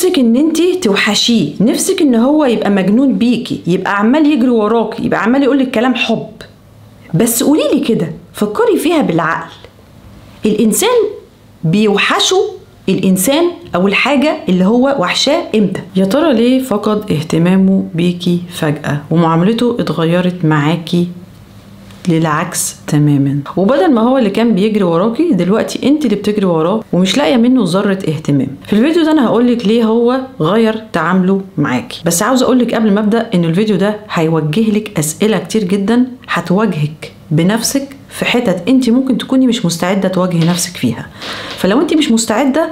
نفسك ان انت توحشيه نفسك ان هو يبقى مجنون بيكي يبقى عمال يجري وراكي يبقى عمال يقولك كلام حب بس قوليلي كده فكري فيها بالعقل الانسان بيوحشه الانسان او الحاجه اللي هو وحشاه امتى يا ترى ليه فقد اهتمامه بيكي فجاه ومعاملته اتغيرت معاكي للعكس تماما وبدل ما هو اللي كان بيجري وراكي دلوقتي انت اللي بتجري وراه ومش لاقيه منه ذره اهتمام في الفيديو ده انا هقولك ليه هو غير تعامله معاكي بس عاوزه اقولك قبل ما ابدا ان الفيديو ده هيوجه لك اسئله كتير جدا هتواجهك بنفسك في حتت انت ممكن تكوني مش مستعده تواجهي نفسك فيها فلو انت مش مستعده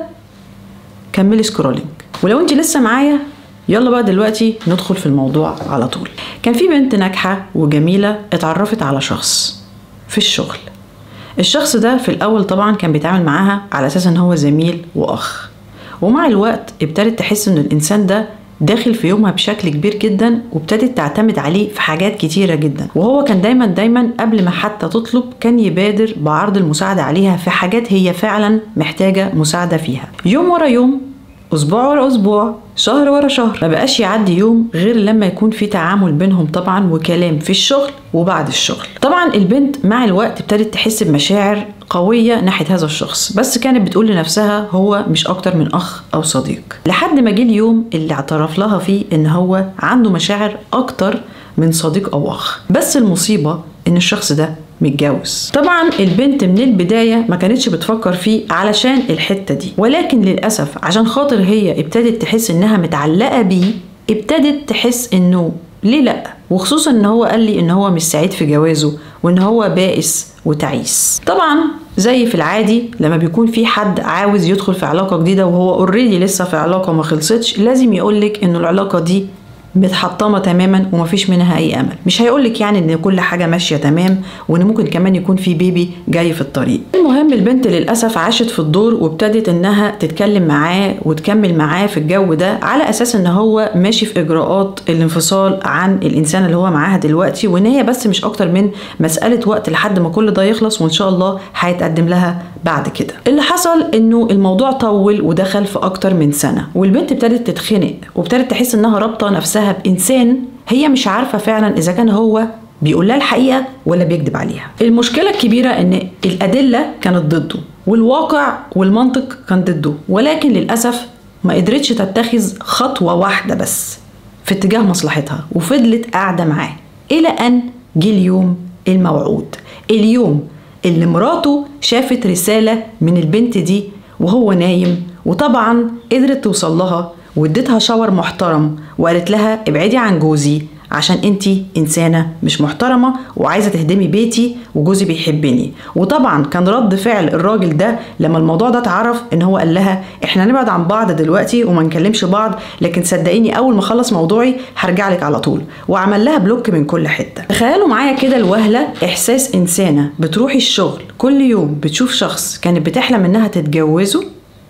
كملي سكرولينج ولو انت لسه معايا يلا بقى دلوقتي ندخل في الموضوع على طول كان في بنت ناجحة وجميلة اتعرفت على شخص في الشغل الشخص ده في الأول طبعا كان بيتعامل معاها على أساس إن هو زميل وأخ ومع الوقت ابتدت تحس إن الإنسان ده داخل في يومها بشكل كبير جدا وابتدت تعتمد عليه في حاجات كتيرة جدا وهو كان دايما دايما قبل ما حتى تطلب كان يبادر بعرض المساعدة عليها في حاجات هي فعلا محتاجة مساعدة فيها يوم ورا يوم اسبوع ورا اسبوع شهر ورا شهر ما بقاش يعدي يوم غير لما يكون في تعامل بينهم طبعا وكلام في الشغل وبعد الشغل طبعا البنت مع الوقت ابتدت تحس بمشاعر قوية ناحية هذا الشخص بس كانت بتقول لنفسها هو مش أكتر من أخ أو صديق لحد ما جه اليوم اللي اعترف لها فيه إن هو عنده مشاعر أكتر من صديق أو أخ بس المصيبة إن الشخص ده متجوز طبعا البنت من البدايه ما كانتش بتفكر فيه علشان الحته دي ولكن للاسف عشان خاطر هي ابتدت تحس انها متعلقه بيه ابتدت تحس انه ليه لا وخصوصا ان هو قال لي ان هو مش سعيد في جوازه وان هو بائس وتعيس طبعا زي في العادي لما بيكون في حد عاوز يدخل في علاقه جديده وهو اوريدي لسه في علاقه ما خلصتش لازم يقولك ان العلاقه دي متحطمه تماما ومفيش منها اي امل مش هيقولك يعني ان كل حاجه ماشيه تمام وان ممكن كمان يكون في بيبي جاي في الطريق المهم البنت للاسف عاشت في الدور وابتدت انها تتكلم معاه وتكمل معاه في الجو ده على اساس ان هو ماشي في اجراءات الانفصال عن الانسان اللي هو معاها دلوقتي وان هي بس مش اكتر من مساله وقت لحد ما كل ده يخلص وان شاء الله هيتقدم لها بعد كده اللي حصل انه الموضوع طول ودخل في اكتر من سنه والبنت ابتدت تتخنق وابتدت تحس انها رابطه نفسها نفسها بإنسان هي مش عارفة فعلا إذا كان هو بيقول لها الحقيقة ولا بيكذب عليها المشكلة الكبيرة إن الأدلة كانت ضده والواقع والمنطق كان ضده ولكن للأسف ما قدرتش تتخذ خطوة واحدة بس في اتجاه مصلحتها وفضلت قاعدة معاه إلى أن جه اليوم الموعود اليوم اللي مراته شافت رسالة من البنت دي وهو نايم وطبعا قدرت توصل لها واديتها شاور محترم وقالت لها ابعدي عن جوزي عشان انتي انسانه مش محترمه وعايزه تهدمي بيتي وجوزي بيحبني وطبعا كان رد فعل الراجل ده لما الموضوع ده اتعرف ان هو قال لها احنا نبعد عن بعض دلوقتي وما نكلمش بعض لكن صدقيني اول ما اخلص موضوعي هرجع لك على طول وعمل لها بلوك من كل حته تخيلوا معايا كده الوهله احساس انسانه بتروحي الشغل كل يوم بتشوف شخص كانت بتحلم انها تتجوزه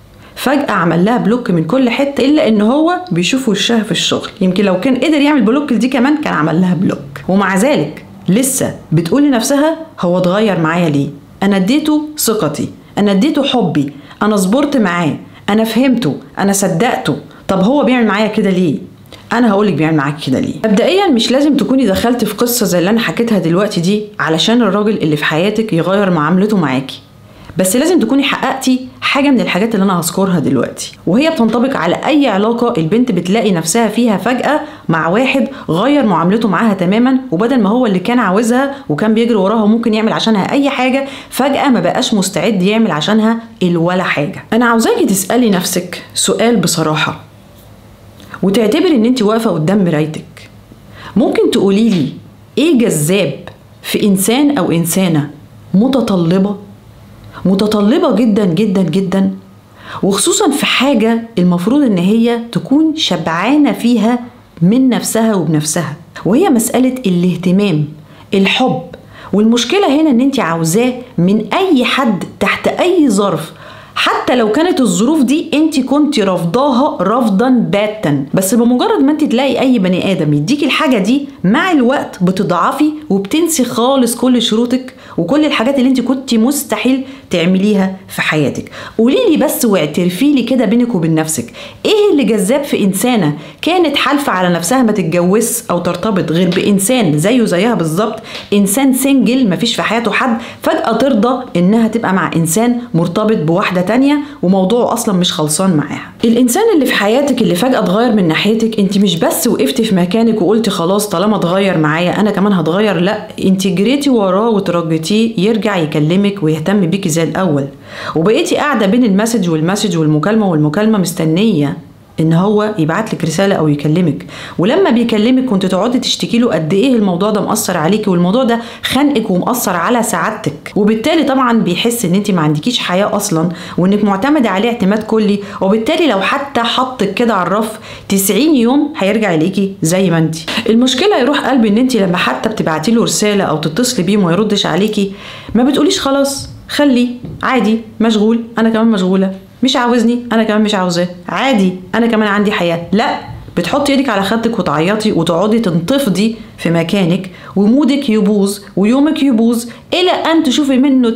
فجأة عمل لها بلوك من كل حتة إلا إن هو بيشوف وشها في الشغل يمكن لو كان قدر يعمل بلوك دي كمان كان عمل لها بلوك ومع ذلك لسه بتقول لنفسها هو اتغير معايا ليه أنا اديته ثقتي أنا اديته حبي أنا صبرت معاه أنا فهمته أنا صدقته طب هو بيعمل معايا كده ليه انا هقولك بيعمل معاك كده ليه مبدئيا مش لازم تكوني دخلت في قصه زي اللي انا حكيتها دلوقتي دي علشان الراجل اللي في حياتك يغير معاملته معاكي بس لازم تكوني حققتي حاجة من الحاجات اللي أنا هذكرها دلوقتي وهي بتنطبق على أي علاقة البنت بتلاقي نفسها فيها فجأة مع واحد غير معاملته معاها تماما وبدل ما هو اللي كان عاوزها وكان بيجري وراها وممكن يعمل عشانها أي حاجة فجأة ما بقاش مستعد يعمل عشانها الولا حاجة أنا عاوزاكي تسألي نفسك سؤال بصراحة وتعتبري إن أنت واقفة قدام مرايتك ممكن تقولي لي إيه جذاب في إنسان أو إنسانة متطلبة متطلبة جدا جدا جدا وخصوصا في حاجة المفروض ان هي تكون شبعانة فيها من نفسها وبنفسها وهي مسألة الاهتمام الحب والمشكلة هنا ان انت عاوزاه من اي حد تحت اي ظرف حتى لو كانت الظروف دي انت كنت رافضاها رفضا باتا بس بمجرد ما انت تلاقي اي بني ادم يديكي الحاجه دي مع الوقت بتضعفي وبتنسي خالص كل شروطك وكل الحاجات اللي انت كنت مستحيل تعمليها في حياتك قولي لي بس واعترفي لي كده بينك وبين نفسك ايه اللي جذاب في انسانه كانت حالفه على نفسها ما تتجوزش او ترتبط غير بانسان زيه زيها بالظبط انسان سنجل مفيش في حياته حد فجاه ترضى انها تبقى مع انسان مرتبط بواحده تانية وموضوعه اصلا مش خلصان معاها الانسان اللي في حياتك اللي فجاه اتغير من ناحيتك انت مش بس وقفتي في مكانك وقلتي خلاص طالما اتغير معايا انا كمان هتغير لا انت جريتي وراه وترجتيه يرجع يكلمك ويهتم بيكي زي الاول وبقيتي قاعده بين المسج والمسج والمكالمه والمكالمه مستنيه ان هو يبعت لك رساله او يكلمك ولما بيكلمك كنت تقعدي تشتكي له قد ايه الموضوع ده مأثر عليكي والموضوع ده خانقك ومأثر على سعادتك وبالتالي طبعا بيحس ان انت ما عندكيش حياه اصلا وانك معتمده عليه اعتماد كلي وبالتالي لو حتى حطك كده على الرف 90 يوم هيرجع ليكي زي ما انت المشكله يروح قلبي ان انت لما حتى بتبعتي له رساله او تتصلي بيه وما يردش عليكي ما بتقوليش خلاص خليه عادي مشغول انا كمان مشغوله مش عاوزني انا كمان مش عاوزاه عادي انا كمان عندي حياه لا بتحطي ايدك على خدك وتعيطي وتقعدي تنتفضي في مكانك ومودك يبوظ ويومك يبوظ الى ان تشوفي منه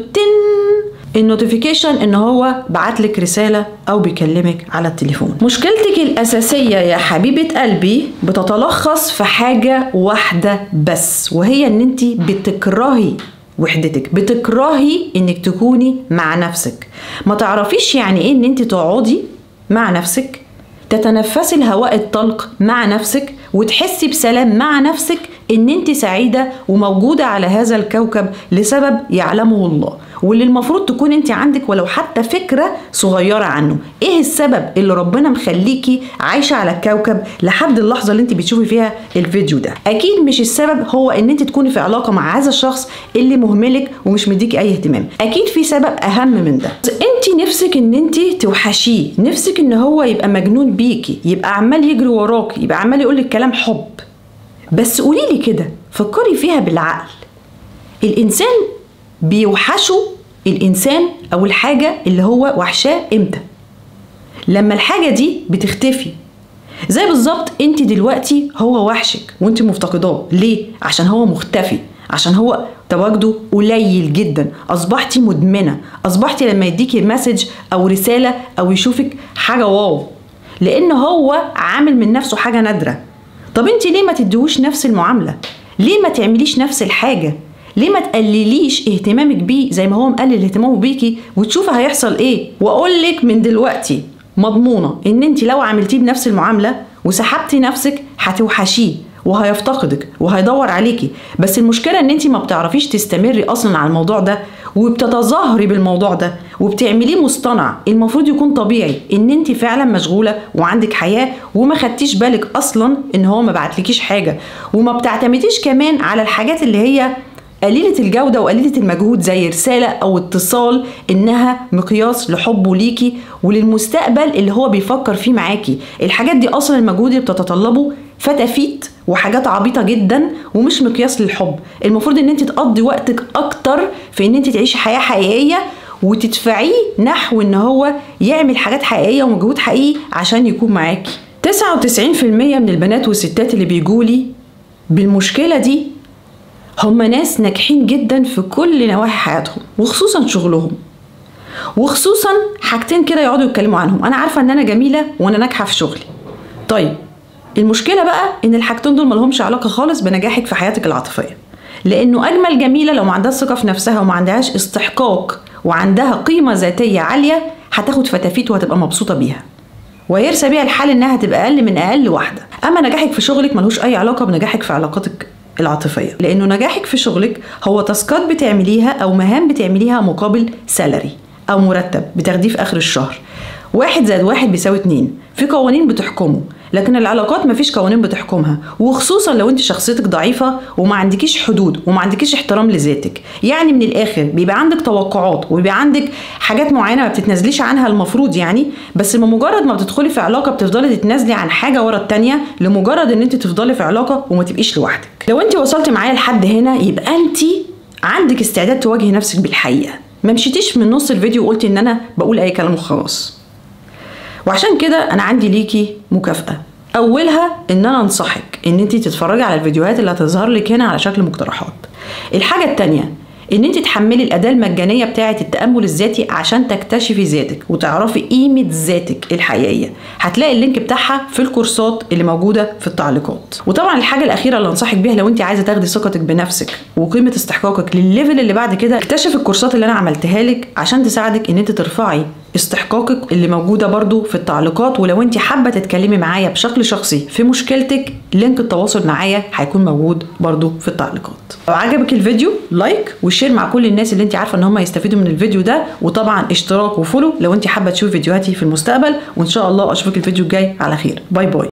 تن النوتيفيكيشن ان هو بعتلك رساله او بيكلمك على التليفون مشكلتك الاساسيه يا حبيبه قلبي بتتلخص في حاجه واحده بس وهي ان انت بتكرهي وحدتك بتكرهي انك تكوني مع نفسك ما تعرفيش يعني ايه ان انت تقعدي مع نفسك تتنفسي الهواء الطلق مع نفسك وتحسي بسلام مع نفسك ان انت سعيده وموجوده على هذا الكوكب لسبب يعلمه الله واللي المفروض تكون انت عندك ولو حتى فكره صغيره عنه ايه السبب اللي ربنا مخليكي عايشه على الكوكب لحد اللحظه اللي انت بتشوفي فيها الفيديو ده اكيد مش السبب هو ان انت تكوني في علاقه مع هذا الشخص اللي مهملك ومش مديكي اي اهتمام اكيد في سبب اهم من ده انت نفسك ان انت توحشيه نفسك ان هو يبقى مجنون بيكي يبقى عمال يجري وراكي يبقى عمال يقول لك كلام حب بس قولي لي كده فكري فيها بالعقل الانسان بيوحشوا الانسان او الحاجه اللي هو وحشاه امتى لما الحاجه دي بتختفي زي بالظبط انت دلوقتي هو وحشك وانت مفتقداه ليه عشان هو مختفي عشان هو تواجده قليل جدا اصبحتي مدمنه اصبحتي لما يديكي مسج او رساله او يشوفك حاجه واو لان هو عامل من نفسه حاجه نادره طب انت ليه ما تديهوش نفس المعامله ليه ما تعمليش نفس الحاجه ليه ما تقلليش اهتمامك بيه زي ما هو مقلل اهتمامه بيكي وتشوفي هيحصل ايه واقول لك من دلوقتي مضمونه ان انت لو عملتيه بنفس المعامله وسحبتي نفسك هتوحشيه وهيفتقدك وهيدور عليكي بس المشكله ان انت ما بتعرفيش تستمري اصلا على الموضوع ده وبتتظاهري بالموضوع ده وبتعمليه مصطنع المفروض يكون طبيعي ان انت فعلا مشغوله وعندك حياه وما خدتيش بالك اصلا ان هو ما بعتلكيش حاجه وما بتعتمديش كمان على الحاجات اللي هي قليلة الجودة وقليلة المجهود زي رسالة أو اتصال إنها مقياس لحبه ليكي وللمستقبل اللي هو بيفكر فيه معاكي الحاجات دي أصلا المجهود اللي بتتطلبه فتافيت وحاجات عبيطة جدا ومش مقياس للحب المفروض إن أنت تقضي وقتك أكتر في إن أنت تعيشي حياة حقيقية وتدفعيه نحو إن هو يعمل حاجات حقيقية ومجهود حقيقي عشان يكون معاكي 99% من البنات والستات اللي بيجولي بالمشكلة دي هم ناس ناجحين جدا في كل نواحي حياتهم وخصوصا شغلهم وخصوصا حاجتين كده يقعدوا يتكلموا عنهم انا عارفه ان انا جميله وانا ناجحه في شغلي طيب المشكله بقى ان الحاجتين دول ملهمش علاقه خالص بنجاحك في حياتك العاطفيه لانه اجمل جميله لو ما عندهاش ثقه في نفسها وما عندهاش استحقاق وعندها قيمه ذاتيه عاليه هتاخد فتافيت وهتبقى مبسوطه بيها ويرسى بيها الحال انها تبقى اقل من اقل واحده اما نجاحك في شغلك ملوش اي علاقه بنجاحك في علاقاتك العاطفيه لانه نجاحك في شغلك هو تاسكات بتعمليها او مهام بتعمليها مقابل سالري او مرتب بتاخديه في اخر الشهر واحد زائد واحد بيساوي اتنين في قوانين بتحكمه لكن العلاقات مفيش قوانين بتحكمها وخصوصا لو انت شخصيتك ضعيفه وما عندكيش حدود وما عندكيش احترام لذاتك يعني من الاخر بيبقى عندك توقعات وبيبقى عندك حاجات معينه ما بتتنازليش عنها المفروض يعني بس بمجرد ما بتدخلي في علاقه بتفضلي تتنازلي عن حاجه ورا التانيه لمجرد ان انت تفضلي في علاقه وما تبقيش لوحدك لو انت وصلت معايا لحد هنا يبقى انت عندك استعداد تواجهي نفسك بالحقيقه ما مشيتيش من نص الفيديو وقلتي ان انا بقول اي كلام وخلاص وعشان كده انا عندي ليكي مكافأة اولها ان انا انصحك ان انت تتفرجي على الفيديوهات اللي هتظهر لك هنا على شكل مقترحات الحاجة التانية ان انت تحملي الاداه المجانيه بتاعه التامل الذاتي عشان تكتشفي ذاتك وتعرفي قيمه ذاتك الحقيقيه هتلاقي اللينك بتاعها في الكورسات اللي موجوده في التعليقات وطبعا الحاجه الاخيره اللي انصحك بيها لو انت عايزه تاخدي ثقتك بنفسك وقيمه استحقاقك للليفل اللي بعد كده اكتشف الكورسات اللي انا عملتها لك عشان تساعدك ان انت ترفعي استحقاقك اللي موجوده برضو في التعليقات ولو انت حابه تتكلمي معايا بشكل شخصي في مشكلتك لينك التواصل معايا هيكون موجود برضو في التعليقات لو عجبك الفيديو لايك وشير مع كل الناس اللي انت عارفه ان هم يستفيدوا من الفيديو ده وطبعا اشتراك وفولو لو انت حابه تشوفي فيديوهاتي في المستقبل وان شاء الله اشوفك الفيديو الجاي على خير باي باي